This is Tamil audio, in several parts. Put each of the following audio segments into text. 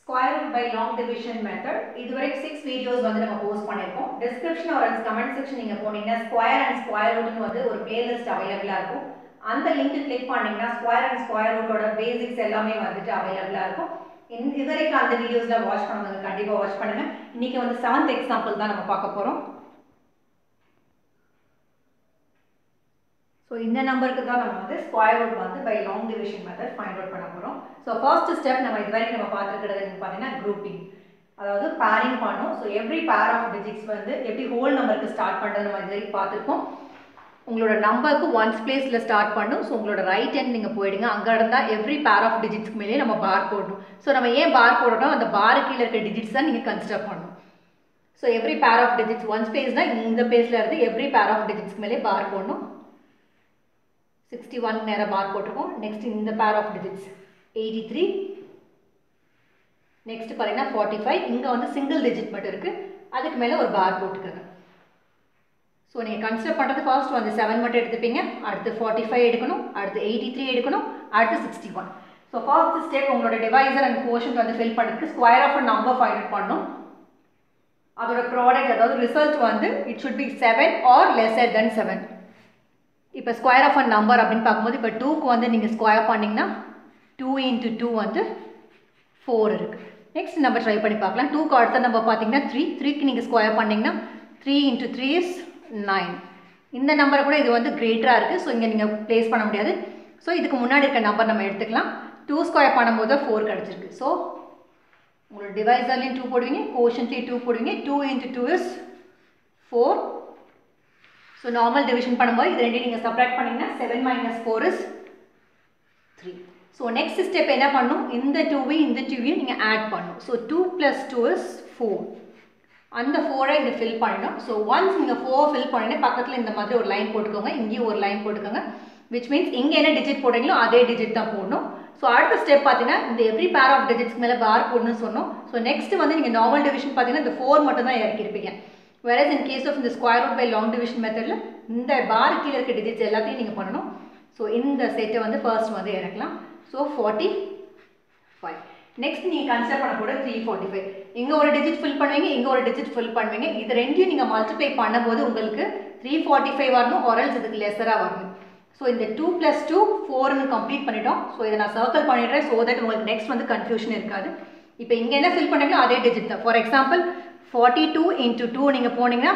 square root by long division method இதுவரைக்கும் சிக்ஸ் வீடியோஸ் வந்து நம்ம போஸ்ட் பண்ணியிருக்கோம் டிஸ்கிரிப்ஷன் ஒரு கமெண்ட் செக்ஷன் நீங்கள் போனீங்கன்னா ஸ்கொயர் அண்ட் ஸ்கொயர் ரூட்னு வந்து ஒரு பிளேலிஸ்ட் அவைலபிளாக இருக்கும் அந்த லிங்க் கிளிக் பண்ணீங்கன்னா ஸ்கொயர் அண்ட் ஸ்கொயர் ரூட்டோட பேசிக்ஸ் எல்லாமே வந்துட்டு அவைலபிளாக இருக்கும் இந்த இது வரைக்கும் அந்த வீடியோஸில் வாட்ச் பண்ணவங்க கண்டிப்பாக வாட்ச் பண்ணுங்க இன்னைக்கு வந்து செவன்த் எக்ஸாம்பிள் தான் நம்ம பார்க்க போகிறோம் ஸோ இந்த நம்பருக்கு தான் நம்ம வந்து ஸ்கொயர் ரூட் வந்து by long division method find out பண்ண போகிறோம் ஸோ ஃபர்ஸ்ட் ஸ்டெப் நம்ம இது வரைக்கும் நம்ம பார்த்துருக்கிறது நீங்கள் பார்த்தீங்கன்னா குரூப்பிங் அதாவது பேரிங் பண்ணோம் so every pair of digits வந்து எப்படி ஹோல் நம்பருக்கு ஸ்டார்ட் பண்ணுறது நம்ம இது வரைக்கும் பார்த்துருக்கோம் உங்களோட நம்பருக்கு ஒன்ஸ் பிளேஸில் ஸ்டார்ட் பண்ணும் ஸோ உங்களோட ரைட் ஹேண்ட் நீங்கள் போயிடுங்க அங்கே இருந்தால் எவ்ரி பேர் ஆஃப் டிஜிட்ஸ்க்கு மேலேயே நம்ம பார் போடணும் ஸோ நம்ம ஏன் பார் போடணும் அந்த பார் கீழே இருக்க டிஜிட்ஸ் தான் நீங்கள் கன்சிடர் பண்ணணும் so every pair of digits once பேஸ்னால் இந்த பேஸில் இருந்து எவ்ரி பேர் ஆஃப் டிஜிட்ஸ்க்கு மேலே பார் போடணும் சிக்ஸ்டி ஒன் நேரம் பார் போட்டிருக்கோம் நெக்ஸ்ட் இந்த pair of digits eighty three next பார்த்தீங்கன்னா ஃபார்ட்டி ஃபைவ் இங்கே வந்து சிங்கிள் டிஜிட் மட்டும் இருக்குது அதுக்கு மேலே ஒரு பார் போட்டுக்கோங்க ஸோ நீங்கள் கன்சிடர் பண்ணுறது ஃபர்ஸ்ட் வந்து செவன் மட்டும் எடுத்துப்பீங்க அடுத்து ஃபார்ட்டி ஃபைவ் எடுக்கணும் அடுத்து எயிட்டி த்ரீ எடுக்கணும் அடுத்து sixty one so first step உங்களோட டிவைசர் அண்ட் கோஷன் வந்து ஃபில் பண்ணுறதுக்கு square of number find out பண்ணணும் அதோட ப்ராடக்ட் அதாவது ரிசல்ட் வந்து it should be seven or lesser than seven இப்போ ஸ்கொயர் ஆஃப் அ நம்பர் அப்படின்னு பார்க்கும்போது இப்போ டூக்கு வந்து நீங்கள் ஸ்கொயர் பண்ணிங்கன்னா டூ இன்ட்டு டூ வந்து ஃபோர் இருக்குது நெக்ஸ்ட் நம்ம ட்ரை பண்ணி பார்க்கலாம் டூக்கு அடுத்த நம்பர் பார்த்தீங்கன்னா த்ரீ த்ரீக்கு நீங்கள் ஸ்கொயர் பண்ணிங்கன்னா three into three is nine இந்த நம்பரை கூட இது வந்து கிரேட்டராக இருக்குது ஸோ இங்கே நீங்கள் ப்ளேஸ் பண்ண முடியாது ஸோ இதுக்கு முன்னாடி இருக்க நம்பர் நம்ம எடுத்துக்கலாம் டூ ஸ்கொயர் பண்ணும்போது ஃபோர் கிடச்சிருக்கு ஸோ உங்களோட டிவைசர்லேயும் டூ போடுவீங்க கோஷன்லேயும் டூ போடுவீங்க two into two is four so normal division பண்ணும்போது இது ரெண்டையும் நீங்கள் செப்பரேட் பண்ணிங்கன்னா seven minus four is three so next step என்ன பண்ணும் இந்த டூவையும் இந்த டூவையும் நீங்கள் ஆட் பண்ணும் so two plus two is four அந்த ஃபோரை இங்கே ஃபில் பண்ணணும் ஸோ ஒன்ஸ் நீங்கள் ஃபோர் ஃபில் பண்ணிட்டு பக்கத்தில் இந்த மாதிரி ஒரு லைன் போட்டுக்கோங்க இங்கேயும் ஒரு லைன் போட்டுக்கோங்க விச் மீன்ஸ் இங்கே என்ன டிஜிட் போடுறீங்களோ அதே டிஜிட் தான் போடணும் ஸோ அடுத்த ஸ்டெப் பார்த்தீங்கன்னா இந்த எவ்ரி பேர் ஆஃப் டிஜிட்ஸ்க்கு மேலே பார் போடணும்னு சொன்னோம் ஸோ நெக்ஸ்ட் வந்து நீங்கள் நார்மல் டிவிஷன் பார்த்தீங்கன்னா இந்த ஃபோர் மட்டும் தான் இறக்கிருப்பீங்க வேறஸ் இன் கேஸ் ஆஃப் இந்த square root by long division மெத்தடில் இந்த பார் கீழே இருக்க டிஜிட்ஸ் எல்லாத்தையும் நீங்கள் பண்ணணும் ஸோ இந்த செட்டை வந்து ஃபர்ஸ்ட் வந்து இறக்கலாம் ஸோ ஃபார்ட்டி ஃபைவ் நெக்ஸ்ட் நீங்கள் கன்சிடர் பண்ண கூட த்ரீ ஃபார்ட்டி ஃபைவ் இங்கே ஒரு டிஜிட் ஃபில் பண்ணுவீங்க இங்கே ஒரு டிஜிட் ஃபில் பண்ணுவீங்க இது ரெண்டையும் நீங்கள் மல்டிப்ளை பண்ணும்போது உங்களுக்கு த்ரீ ஃபார்ட்டி ஃபைவ் வரணும் ஆரல்ஸ் இதுக்கு லெஸராக வரணும் ஸோ இந்த டூ ப்ளஸ் டூ ஃபோர்னு கம்ப்ளீட் பண்ணிட்டோம் ஸோ இதை நான் சர்க்கிள் பண்ணிடுறேன் ஸோ தட் உங்களுக்கு நெக்ஸ்ட் வந்து கன்ஃபியூஷன் இருக்காது இப்போ இங்கே என்ன ஃபில் பண்ணுறீங்களோ அதே டிஜிட் தான் for example forty two into two நீங்கள் போனீங்கன்னா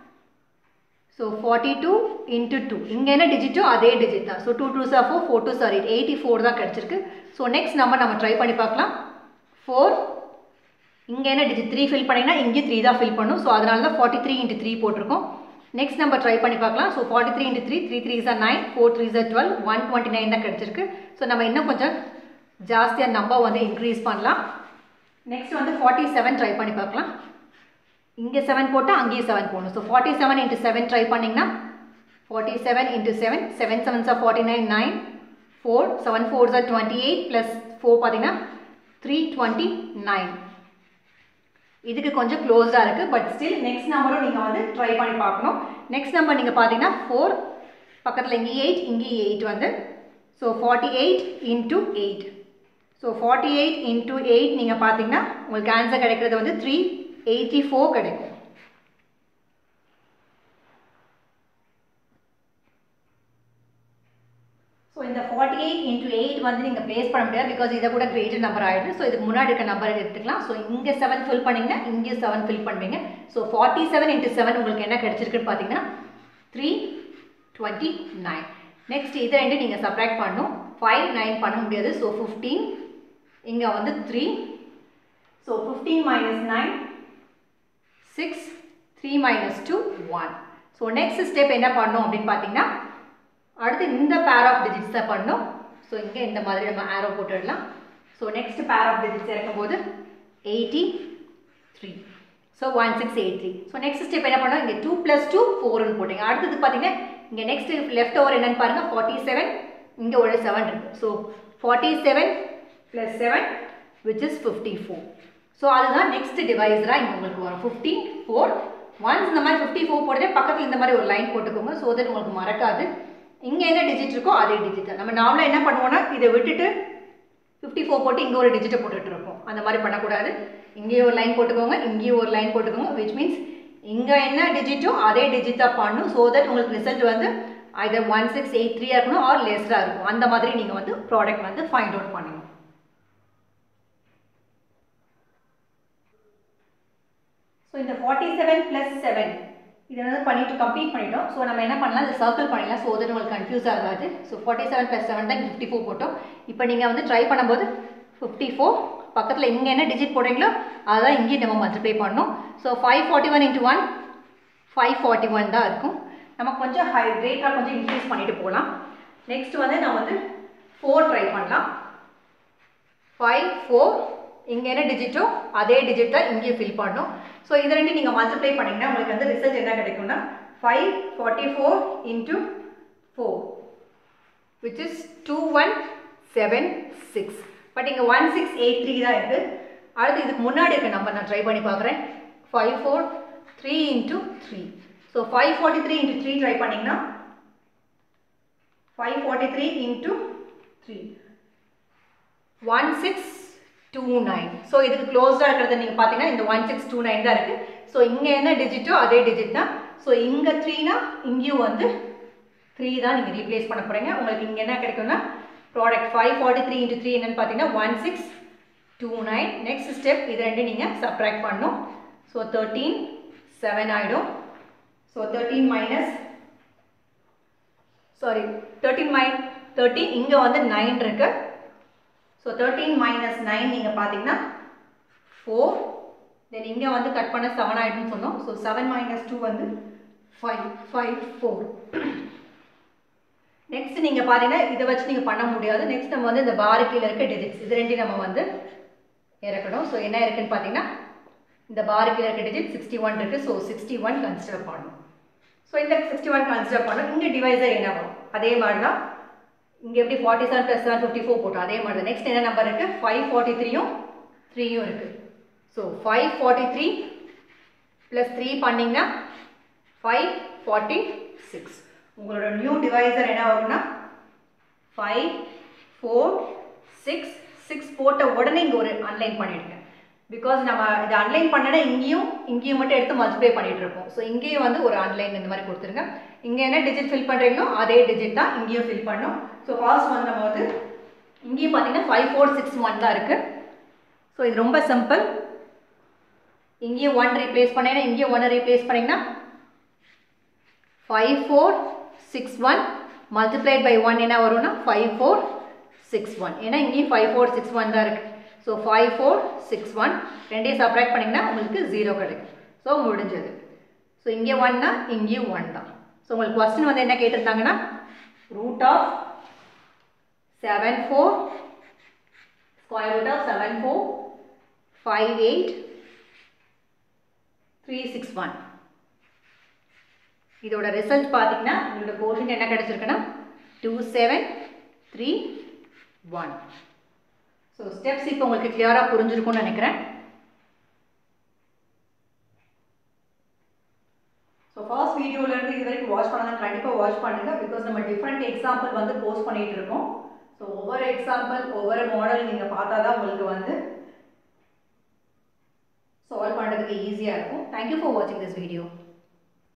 so forty two into two இங்கே என்ன டிஜிட்டோ அதே டிஜிட் தான் so two two sir four four two sorry eighty four தான் கிடச்சிருக்கு ஸோ நெக்ஸ்ட் நம்பர் நம்ம ட்ரை பண்ணி பார்க்கலாம் ஃபோர் இங்கே என்ன டிஜிட் த்ரீ ஃபில் பண்ணிங்கன்னா இங்கே த்ரீ தான் ஃபில் பண்ணும் ஸோ அதனால தான் ஃபார்ட்டி த்ரீ இன்ட்டு த்ரீ போட்டிருக்கோம் நெக்ஸ்ட் நம்பர் ட்ரை பண்ணி பார்க்கலாம் so forty three into three three three sir nine four three sir twelve one twenty nine தான் கிடச்சிருக்கு ஸோ நம்ம இன்னும் கொஞ்சம் ஜாஸ்தியாக நம்பர் வந்து இன்க்ரீஸ் பண்ணலாம் நெக்ஸ்ட் வந்து ஃபார்ட்டி செவன் ட்ரை பண்ணி பார்க்கலாம் இங்கே செவன் போட்டால் அங்கேயும் செவன் போடணும் so forty seven into seven try பண்ணிங்கன்னா forty seven into seven seven seven sir forty nine nine four seven four sir twenty eight plus four பார்த்தீங்கன்னா த்ரீ டுவெண்ட்டி நைன் இதுக்கு கொஞ்சம் க்ளோஸ்டாக இருக்குது பட் ஸ்டில் நெக்ஸ்ட் நம்பரும் நீங்கள் வந்து ட்ரை பண்ணி பார்க்கணும் நெக்ஸ்ட் நம்பர் நீங்கள் பார்த்தீங்கன்னா ஃபோர் பக்கத்தில் இங்கே எயிட் இங்கே எயிட் வந்து so forty eight into eight so forty eight into eight நீங்கள் பார்த்தீங்கன்னா உங்களுக்கு ஆன்சர் கிடைக்கிறது வந்து த்ரீ எயிட்டி ஃபோர் கிடைக்கும் ஸோ இந்த ஃபார்ட்டி எயிட் இன்ட்டு எயிட் வந்து நீங்கள் ப்ளேஸ் பண்ண முடியாது பிகாஸ் இதை கூட கிரேட்டர் நம்பர் ஆகிடும் ஸோ இதுக்கு முன்னாடி இருக்க நம்பர் எடுத்துக்கலாம் ஸோ இங்கே செவன் ஃபில் பண்ணிங்கன்னா இங்கே செவன் ஃபில் பண்ணுவீங்க so forty seven into seven உங்களுக்கு என்ன கிடச்சிருக்குன்னு பார்த்தீங்கன்னா த்ரீ டுவெண்ட்டி நைன் நெக்ஸ்ட் இதை ரெண்டு நீங்கள் சப்ராக்ட் பண்ணணும் ஃபைவ் நைன் பண்ண முடியாது ஸோ ஃபிஃப்டீன் இங்கே வந்து three so fifteen minus nine six three minus two one so next step என்ன பண்ணணும் அப்படின்னு பார்த்தீங்கன்னா அடுத்து இந்த பேர் ஆஃப் டிஜிட்ஸ் தான் பண்ணணும் ஸோ இங்கே இந்த மாதிரி நம்ம ஆரோ போட்டுடலாம் so next pair of digits இறக்கும்போது eighty three so one six eight three so next step என்ன பண்ணோம் இங்கே டூ ப்ளஸ் டூ ஃபோர்னு போட்டிங்க அடுத்தது பார்த்தீங்கன்னா இங்கே நெக்ஸ்ட் லெஃப்ட் ஓவர் என்னென்னு பாருங்கள் ஃபார்ட்டி செவன் இங்கே ஒரு செவன் இருக்குது so forty seven plus seven which is fifty four so அதுதான் நெக்ஸ்ட் டிவைஸராக இங்கே உங்களுக்கு வரும் ஃபிஃப்டி ஃபோர் ஒன்ஸ் இந்த மாதிரி ஃபிஃப்டி ஃபோர் போட்டுட்டு பக்கத்தில் இந்த மாதிரி ஒரு லைன் போட்டுக்கோங்க ஸோ தட் உங்களுக்கு மறக்காது இங்கே என்ன டிஜிட் இருக்கோ அதே டிஜிட் தான் நம்ம நார்மலாக என்ன பண்ணுவோம்னா இதை விட்டுட்டு ஃபிஃப்டி ஃபோர் போட்டு இங்கே ஒரு டிஜிட்டை போட்டுட்டு இருப்போம் அந்த மாதிரி பண்ணக்கூடாது இங்கேயே ஒரு லைன் போட்டுக்கோங்க இங்கேயும் ஒரு லைன் போட்டுக்கோங்க விச் மீன்ஸ் இங்கே என்ன டிஜிட்டோ அதே டிஜிட் தான் பண்ணும் ஸோ தட் உங்களுக்கு ரிசல்ட் வந்து ஐதர் ஒன் சிக்ஸ் எயிட் த்ரீயாக இருக்கணும் ஆர் லெஸ்ஸாக இருக்கும் அந்த மாதிரி நீங்கள் வந்து ப்ராடக்ட் வந்து ஃபைண்ட் அவுட் பண்ணணும் ஸோ இந்த ஃபார்ட்டி செவன் ப்ளஸ் செவன் இதை வந்து பண்ணிட்டு கம்ப்ளீட் பண்ணிட்டோம் ஸோ நம்ம என்ன பண்ணலாம் இந்த சர்க்கிள் பண்ணிடலாம் ஸோ தட் உங்களுக்கு கன்ஃபியூஸ் ஆகாது so forty seven plus seven தான் ஃபிஃப்டி ஃபோர் போட்டோம் இப்போ நீங்கள் வந்து ட்ரை பண்ணும்போது ஃபிஃப்டி ஃபோர் பக்கத்தில் இங்கே என்ன டிஜிட் போடுறீங்களோ அதான் இங்கேயும் நம்ம மல்டிப்ளை பண்ணணும் so five forty one into one five forty one தான் இருக்கும் நம்ம கொஞ்சம் ஹை ரேட்டாக கொஞ்சம் இன்க்ரீஸ் பண்ணிட்டு போகலாம் நெக்ஸ்ட் வந்து நான் வந்து ஃபோர் ட்ரை பண்ணலாம் ஃபைவ் ஃபோர் இங்கே என்ன டிஜிட்டோ அதே டிஜிட் தான் இங்கேயும் ஃபில் பண்ணணும் ஸோ இது ரெண்டு நீங்கள் மல்டிப்ளை பண்ணிங்கன்னா உங்களுக்கு வந்து ரிசல்ட் என்ன கிடைக்கும்னா five forty four into four which is two one seven six but இங்கே ஒன் சிக்ஸ் எயிட் த்ரீ தான் இருக்குது அடுத்து இதுக்கு முன்னாடி இருக்க நம்பர் நான் ட்ரை பண்ணி பார்க்குறேன் five four three into three so five forty three into three try பண்ணிங்கன்னா five forty three into three one six two nine so இதுக்கு க்ளோஸ்டாக இருக்கிறது நீங்கள் பார்த்தீங்கன்னா இந்த ஒன் சிக்ஸ் டூ நைன் தான் இருக்குது ஸோ இங்கே என்ன டிஜிட்டோ அதே டிஜிட் தான் ஸோ இங்கே த்ரீனா இங்கேயும் வந்து த்ரீ தான் நீங்கள் ரீப்ளேஸ் பண்ண போகிறீங்க உங்களுக்கு இங்கே என்ன கிடைக்கும்னா product five forty three into three என்னென்னு பார்த்தீங்கன்னா one six two nine next step இது ரெண்டு நீங்கள் சப்ராக்ட் பண்ணணும் ஸோ தேர்ட்டீன் செவன் ஆகிடும் so thirteen minus sorry thirteen minus thirteen இங்கே வந்து நைன் இருக்கு ஸோ தேர்ட்டீன் மைனஸ் நைன் நீங்கள் பார்த்தீங்கன்னா ஃபோர் தென் இங்கே வந்து கட் பண்ண செவன் ஆகிடும்னு சொன்னோம் ஸோ செவன் மைனஸ் டூ வந்து ஃபைவ் ஃபைவ் ஃபோர் நெக்ஸ்ட் நீங்கள் பார்த்தீங்கன்னா இதை வச்சு நீங்கள் பண்ண முடியாது நெக்ஸ்ட் நம்ம வந்து இந்த பாரு கீழே இருக்க டிஜிட்ஸ் இது ரெண்டையும் நம்ம வந்து இறக்கணும் ஸோ என்ன இருக்குன்னு பார்த்தீங்கன்னா இந்த பாரு கீழே இருக்க டிஜிட் சிக்ஸ்டி ஒன் இருக்குது ஸோ சிக்ஸ்டி ஒன் கன்சிடர் பண்ணணும் ஸோ இந்த சிக்ஸ்டி ஒன் கன்சிடர் பண்ணணும் இங்கே டிவைஸர் என்ன வரும் அதே மாதிரி தான் இங்கே எப்படி forty seven plus seven fifty four போட்டோம் அதே மாதிரி தான் நெக்ஸ்ட் என்ன நம்பர் இருக்குது ஃபைவ் ஃபார்ட்டி த்ரீயும் த்ரீயும் இருக்குது so five forty three plus three பண்ணிங்கன்னா ஃபைவ் ஃபார்ட்டி சிக்ஸ் உங்களோட நியூ டிவைசர் என்ன வரும்னா ஃபைவ் ஃபோர் சிக்ஸ் சிக்ஸ் போட்ட உடனே இங்கே ஒரு அன்லைன் பண்ணிடுங்க பிகாஸ் நம்ம இதை அன்லைன் பண்ணனா இங்கேயும் இங்கேயும் மட்டும் எடுத்து மல்டிப்ளை பண்ணிட்டு இருப்போம் ஸோ இங்கேயும் வந்து ஒரு அன்லைன் இந்த மாதிரி கொடுத்துருங்க இங்கே என்ன டிஜிட் ஃபில் பண்ணுறீங்களோ அதே டிஜிட் தான் இங்கேயும் ஃபில் பண்ணும் ஸோ ஃபர்ஸ்ட் வந்து நம்ம வந்து இங்கேயும் பார்த்தீங்கன்னா ஃபைவ் ஃபோர் சிக்ஸ் ஒன் தான் இருக்குது ஸோ இது ரொம்ப சிம்பிள் இங்கேயும் ஒன் ரீப்ளேஸ் பண்ணீங்கன்னா இங்கேயும் ஒன்று ரீப்ளேஸ் பண்ணிங்கன்னா five four six one multiplied by one என்ன வரும்னா ஃபைவ் ஃபோர் சிக்ஸ் ஒன் ஏன்னா இங்கேயும் ஃபைவ் ஃபோர் சிக்ஸ் ஒன் தான் இருக்குது so five four six one ரெண்டையும் சப்ராக்ட் பண்ணிங்கன்னா உங்களுக்கு ஜீரோ கிடைக்கும் ஸோ முடிஞ்சது ஸோ இங்கே ஒன்னா இங்கேயும் ஒன் தான் ஸோ உங்களுக்கு கொஸ்டின் வந்து என்ன கேட்டிருந்தாங்கன்னா root of seven four square root of seven four five eight three six one இதோட ரிசல்ட் பார்த்தீங்கன்னா உங்களோட கோஷன் என்ன கிடைச்சிருக்குன்னா two seven three one so steps இப்போ உங்களுக்கு கிளியராக புரிஞ்சிருக்கும்னு நினைக்கிறேன் ஸோ ஃபர்ஸ்ட் வீடியோலேருந்து இது வரைக்கும் வாட்ச் பண்ணாதான் கண்டிப்பாக வாட்ச் பண்ணுங்கள் பிகாஸ் நம்ம டிஃப்ரெண்ட் எக்ஸாம்பிள் வந்து போஸ்ட் பண்ணிகிட்டு இருக்கோம் ஸோ ஒவ்வொரு எக்ஸாம்பிள் ஒவ்வொரு மாடல் நீங்கள் பார்த்தா தான் உங்களுக்கு வந்து சால்வ் பண்ணுறதுக்கு ஈஸியாக இருக்கும் தேங்க்யூ ஃபார் வாட்சிங் திஸ் வீடியோ